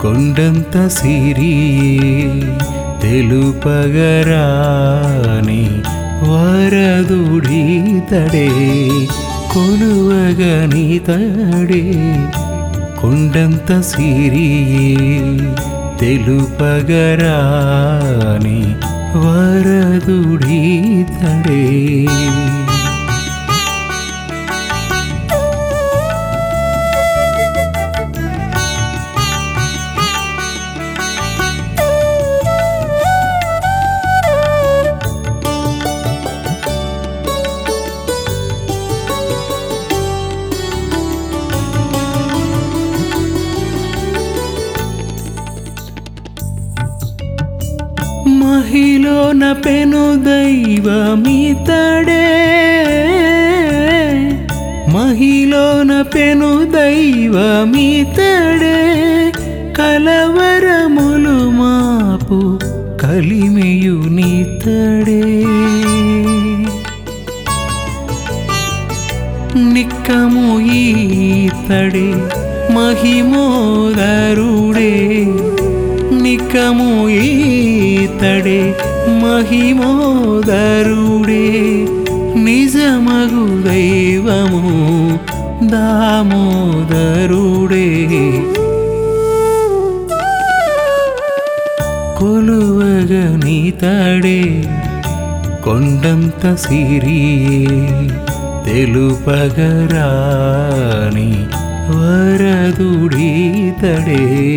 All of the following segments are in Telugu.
కొండంత సిరియే తెలుపగరాని వరదుడీతడే కొలువగనితడే కొండంత సిరియే తెలుపగరాని వరదుడీతడే మహిలోన పెను దైవమితడే మహిలోన పెను దైవమితడే కలవరములు మాపు కలిమియు నితడే నిక్కము ఈతడే మహిమోదరుడే నిక్కము ఈతడే మహిమోదరుడే నిజమగు దైవము దామోదరుడే కొలువగనితడే కొండంత సిరియే తెలుపగరాని వరదుడీతడే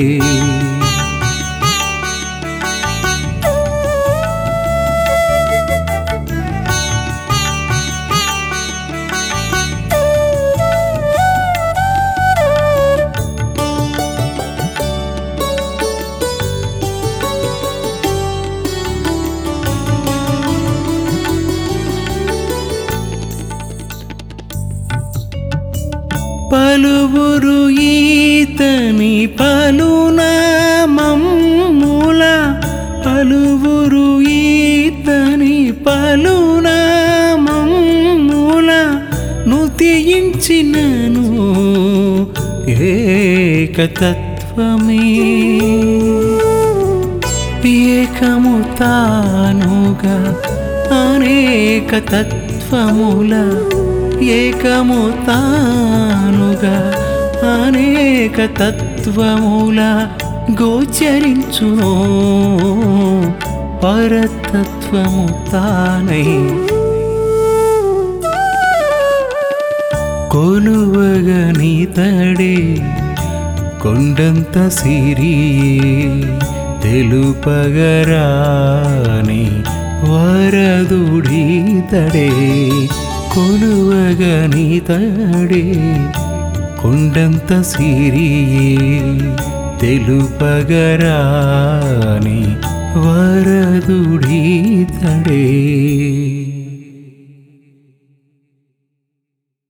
పలువురు ఈతని పలునామమ్ముల పలువురు ఈతని పలునామమ్ముల నుతియించినను ఏకతత్వమే ఏకము తానుగా అనేక తత్వముల ఏకము తానుగా అనేక తత్వముల గోచరించును పరతత్వము తానై కొలువగనితడే కొండంత సిరియే తెలుపగరాని వరదుడీతడే కొలువగనితడే కొండంత సిరియే తెలుపగరాని వరదుడీతడే